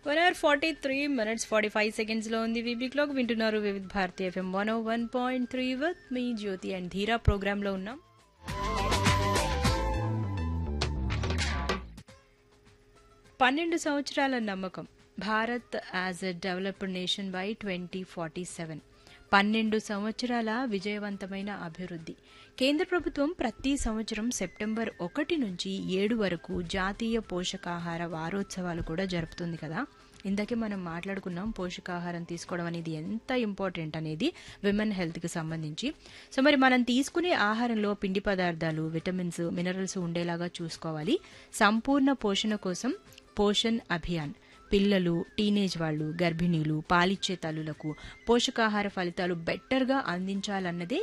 one hour forty three minutes forty five సెకండ్స్లో ఉంది VB clock వింటున్నారు Vividh Bharati FM one o one point three with మీ Jyothi and Dheera ప్రోగ్రాంలో ఉన్నాం పన్నెండు సంవత్సరాల నమ్మకం Bharat as a developed nation by twenty forty seven పన్నెండు సంవత్సరాల విజయవంతమైన అభివృద్ధి కేంద్ర ప్రభుత్వం ప్రతి సంవత్సరం సెప్టెంబర్ ఒకటి నుంచి ఏడు వరకు జాతీయ పోషకాహార వారోత్సవాలు కూడా జరుపుతుంది కదా ఇందాకే మనం మాట్లాడుకున్నాం పోషకాహారం తీసుకోవడం అనేది ఎంత ఇంపార్టెంట్ అనేది విమెన్ హెల్త్కి సంబంధించి సో మరి మనం తీసుకునే ఆహారంలో పిండి పదార్థాలు విటమిన్స్ మినరల్స్ ఉండేలాగా చూసుకోవాలి సంపూర్ణ పోషణ కోసం పోషణ్ అభియాన్ పిల్లలు టీనేజ్ వాళ్ళు గర్భిణీలు పాలిచ్చే తల్లులకు పోషకాహార ఫలితాలు బెటర్గా అందించాలన్నదే